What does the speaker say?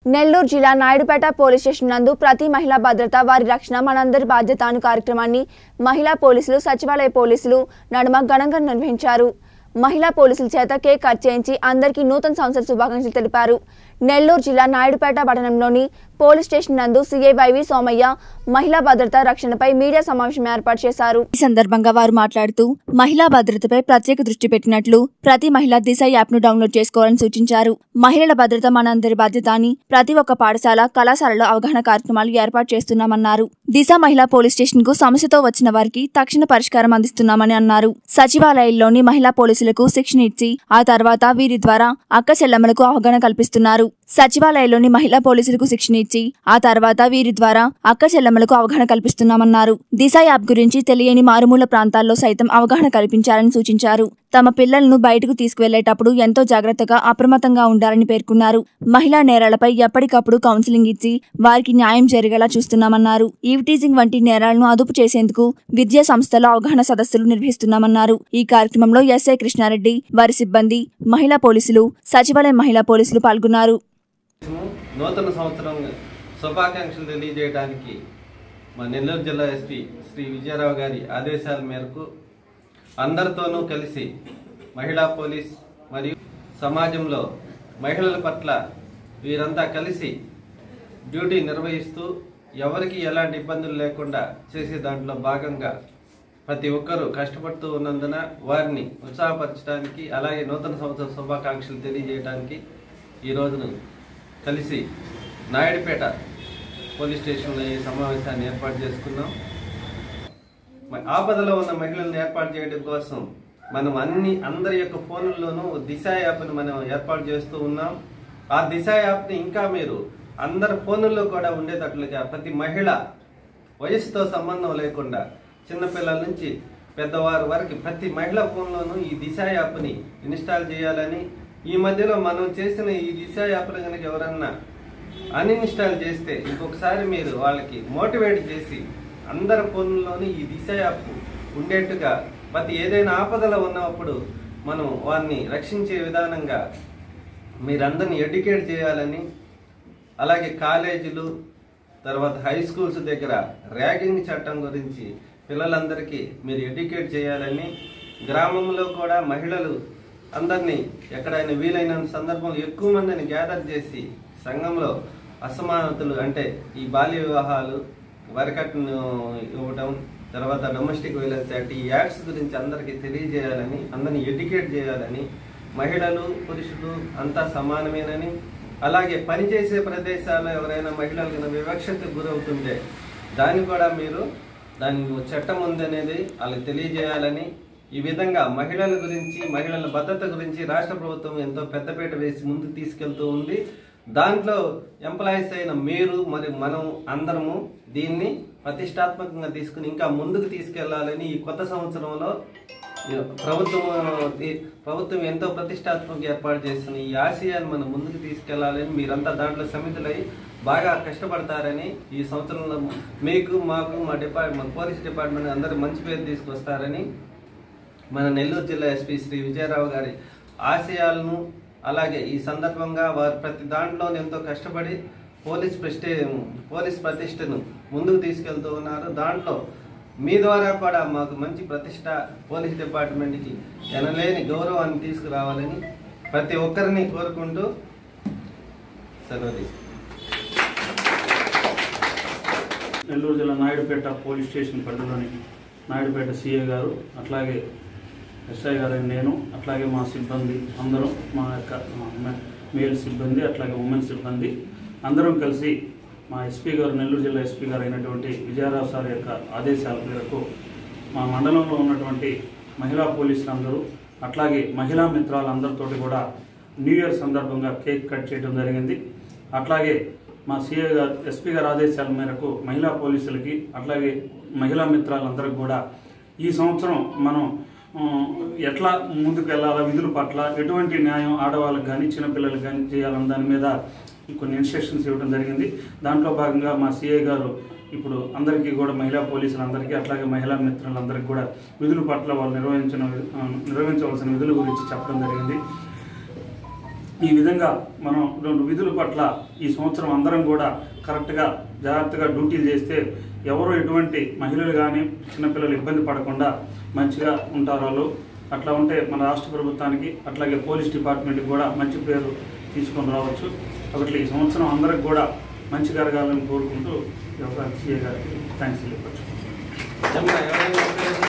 నెల్లూరు జిల్లా Naidupeta police station నందు ప్రతి మహిళా భద్రత వారి రక్షణ మనందరి బాధ్యత అను కార్యక్రమాన్ని మహిళా పోలీసులు సచివాలయ పోలీసులు నడుమ ఘనంగా నిర్వహించారు మహిళా పోలీసుల చేత కేక్ కట్ చేయించి అందరికీ నూతన సంవత్సర శుభాకాంక్షలు తెలిపారు నెల్లూరు జిల్లా నాయుడుపేట పట్టణంలోని పోలీస్ స్టేషన్ నందు సీఐ వైవి సోమయ్య మహిళా భద్రత రక్షణపై మీడియా సమావేశం ఏర్పాటు చేశారు ఈ సందర్భంగా వారు మాట్లాడుతూ మహిళా భద్రతపై ప్రత్యేక దృష్టి పెట్టినట్లు ప్రతి మహిళ దిశ యాప్ ను డౌన్లోడ్ చేసుకోవాలని సూచించారు మహిళల భద్రత మనందరి బాధ్యత అని ప్రతి ఒక్క పాఠశాల కళాశాలలో అవగాహన కార్యక్రమాలు ఏర్పాటు చేస్తున్నామన్నారు దిశ మహిళా పోలీస్ స్టేషన్ కు సమస్యతో వచ్చిన వారికి తక్షణ పరిష్కారం అందిస్తున్నామని అన్నారు సచివాలయంలోని మహిళా పోలీసులకు శిక్షణ ఇచ్చి ఆ తర్వాత వీరి ద్వారా అక్క చెల్లెమ్మలకు అవగాహన కల్పిస్తున్నారు సచివాలయంలోని మహిళా పోలీసులకు శిక్షణ ఇచ్చి ఆ తర్వాత వీరి ద్వారా అక్క చెల్లెమ్మలకు అవగాహన కల్పిస్తున్నామన్నారు దిశ యాప్ గురించి తెలియని మారుమూల ప్రాంతాల్లో సైతం అవగాహన కల్పించాలని సూచించారు తమ పిల్లలను బయటకు తీసుకువెళ్లేటప్పుడు ఎంతో జాగ్రత్తగా అప్రమత్తంగా ఉండాలని పేర్కొన్నారు మహిళా నేరాలపై ఎప్పటికప్పుడు కౌన్సిలింగ్ ఇచ్చి వారికి న్యాయం జరిగేలా చూస్తున్నామన్నారు ఈవ్టీజింగ్ వంటి నేరాలను అదుపు చేసేందుకు విద్యా సంస్థలో అవగాహన సదస్సులు నిర్వహిస్తున్నామన్నారు ఈ కార్యక్రమంలో ఎస్ఐ కృష్ణారెడ్డి వారి సిబ్బంది మహిళా పోలీసులు సచివాలయం మహిళా పోలీసులు పాల్గొన్నారు నూతన సంవత్సరం శుభాకాంక్షలు తెలియజేయడానికి మా నెల్లూరు జిల్లా ఎస్పీ శ్రీ విజయరావు గారి ఆదేశాల మేరకు అందరితోనూ కలిసి మహిళా పోలీస్ మరియు సమాజంలో మహిళల పట్ల వీరంతా కలిసి డ్యూటీ నిర్వహిస్తూ ఎవరికి ఎలాంటి ఇబ్బందులు లేకుండా చేసే దాంట్లో భాగంగా ప్రతి ఒక్కరూ కష్టపడుతూ ఉన్నందున వారిని ఉత్సాహపరచడానికి అలాగే నూతన సంవత్సర శుభాకాంక్షలు తెలియజేయడానికి ఈ రోజును కలిసి నాయుడుపేట పోలీస్ స్టేషన్లో ఈ సమావేశాన్ని ఏర్పాటు చేసుకున్నాం మ- ఆపదలో ఉన్న మహిళలను ఏర్పాటు చేయడం కోసం మనం అన్ని అందరి యొక్క ఫోన్లలోనూ దిశ యాప్ని మనం ఏర్పాటు చేస్తూ ఉన్నాం ఆ దిశ యాప్ని ఇంకా మీరు అందరి ఫోన్లలో కూడా ఉండేటట్లుగా ప్రతి మహిళ వయసుతో సంబంధం లేకుండా చిన్నపిల్లల నుంచి పెద్దవారి వరకు ప్రతి మహిళ ఫోన్లోనూ ఈ దిశ యాప్ని ఇన్స్టాల్ చేయాలని ఈ మధ్యలో మనం చేసిన ఈ దిశ యాప్ను కనుక ఎవరన్నా అన్ఇన్స్టాల్ చేస్తే ఇంకొకసారి మీరు వాళ్ళకి మోటివేట్ చేసి అందరి ఫోన్లోని ఈ దిశ యాప్ ఉండేట్టుగా ప్రతి ఏదైనా ఆపదలో ఉన్నప్పుడు మనం వారిని రక్షించే విధానంగా మీరందరినీ ఎడ్యుకేట్ చేయాలని అలాగే కాలేజీలు తర్వాత హై స్కూల్స్ దగ్గర ర్యాగింగ్ చట్టం గురించి పిల్లలందరికీ మీరు ఎడ్యుకేట్ చేయాలని గ్రామంలో కూడా మహిళలు అందరినీ ఎక్కడైనా వీలైనంత సందర్భంలో ఎక్కువ మందిని గ్యాదర్ చేసి సంఘంలో అసమానతలు అంటే ఈ బాల్య వివాహాలు వరకట్ను ఇవ్వటం తర్వాత డొమెస్టిక్ వైలెన్స్ యాక్ట్ ఈ యాక్ట్స్ గురించి అందరికీ తెలియజేయాలని అందరినీ ఎడ్యుకేట్ చేయాలని మహిళలు పురుషులు అంతా సమానమేనని అలాగే పనిచేసే ప్రదేశాల్లో ఎవరైనా మహిళలు కనుక వివక్షతకు గురవుతుంటే దాన్ని కూడా మీరు దాని చట్టం ఉందనేది వాళ్ళకి తెలియజేయాలని ఈ విధంగా మహిళల గురించి మహిళల భద్రత గురించి రాష్ట్ర ప్రభుత్వం ఎంతో పెద్దపీట వేసి ముందుకు తీసుకెళ్తూ ఉంది దాంట్లో ఎంప్లాయీస్ అయిన మీరు మరి మనం అందరము దీన్ని ప్రతిష్టాత్మకంగా తీసుకుని ఇంకా ముందుకు తీసుకెళ్లాలని ఈ కొత్త సంవత్సరంలో ఈ ప్రభుత్వం ఈ- ప్రభుత్వం ఎంతో ప్రతిష్టాత్మకంగా ఏర్పాటు చేసిన ఈ ఆశయాన్ని మనం ముందుకు తీసుకెళ్లాలని మీరంతా దాంట్లో సమితులై బాగా కష్టపడతారని ఈ సంవత్సరంలో మీకు మాకు మా డిపార్ట్మెంట్ పోలీస్ డిపార్ట్మెంట్ అందరూ మంచి పేరు తీసుకొస్తారని మన నెల్లూరు జిల్లా ఎస్పీ శ్రీ విజయరావు గారి ఆశయాలను అలాగే ఈ సందర్భంగా వారు ప్రతి దాంట్లో ఎంతో కష్టపడి పోలీస్ ప్రెస్టే పోలీస్ ప్రతిష్టను ముందుకు తీసుకెళ్తూ ఉన్నారు దాంట్లో మీ ద్వారా కూడా మాకు మంచి ప్రతిష్ట పోలీస్ డిపార్ట్మెంట్కి ఎనలేని గౌరవాన్ని తీసుకురావాలని ప్రతి ఒక్కరిని కోరుకుంటూ సెలవు తీసుకుంటాను. నెల్లూరు జిల్లా నాయుడుపేట పోలీస్ స్టేషన్ పరిధిలోని నాయుడుపేట సిఏ గారు అట్లాగే ఎస్ఐ గారు నేను అట్లాగే మా సిబ్బంది అందరం మా యొక్క మె- మేల్ సిబ్బంది అట్లాగే ఉమెన్ సిబ్బంది అందరం కలిసి మా ఎస్పీ గారు నెల్లూరు జిల్లా ఎస్పీ గారు అయినటువంటి విజయరావు సార్ యొక్క ఆదేశాల మేరకు మా మండలంలో ఉన్నటువంటి మహిళా పోలీసులు అందరూ అట్లాగే మహిళా మిత్రాలందరితోటి కూడా న్యూ ఇయర్ సందర్భంగా కేక్ కట్ చేయడం జరిగింది అట్లాగే మా సీఏ గారు ఎస్పీ గారి ఆదేశాల మేరకు మహిళా పోలీసులకి అట్లాగే మహిళా మిత్రాలందరికీ కూడా ఈ సంవత్సరం మనం ఆ, ఎట్లా ముందుకు వెళ్ళాలా విధుల పట్ల ఎటువంటి న్యాయం ఆడవాళ్ళకి కానీ చిన్నపిల్లలకు కానీ చేయాలన్న దాని మీద కొన్ని ఇన్స్ట్రక్షన్స్ ఇవ్వడం జరిగింది దాంట్లో భాగంగా మా సీఏ గారు ఇప్పుడు అందరికీ కూడా మహిళా పోలీసులందరికీ అట్లాగే మహిళా మిత్రులందరికీ కూడా విధుల పట్ల వాళ్ళు నిర్వహించిన ఆ, నిర్వహించవలసిన విధుల గురించి చెప్పడం జరిగింది ఈ విధంగా మనం రెండు విధుల పట్ల ఈ సంవత్సరం అందరం కూడా కరెక్ట్గా జాగ్రత్తగా డ్యూటీలు చేస్తే ఎవరు ఎటువంటి మహిళలు కానీ చిన్నపిల్లలు ఇబ్బంది పడకుండా మంచిగా ఉంటారు వాళ్ళు అట్లా ఉంటే మన రాష్ట్ర ప్రభుత్వానికి అట్లాగే పోలీస్ డిపార్ట్మెంట్కి కూడా మంచి పేరు తీసుకొని రావచ్చు కాబట్టి ఈ సంవత్సరం అందరికి కూడా మంచి జరగాలని కోరుకుంటూ ఈ యొక్క సీఏ గారికి థ్యాంక్స్ తెలియవచ్చు చెప్పండి, ఎవరైనా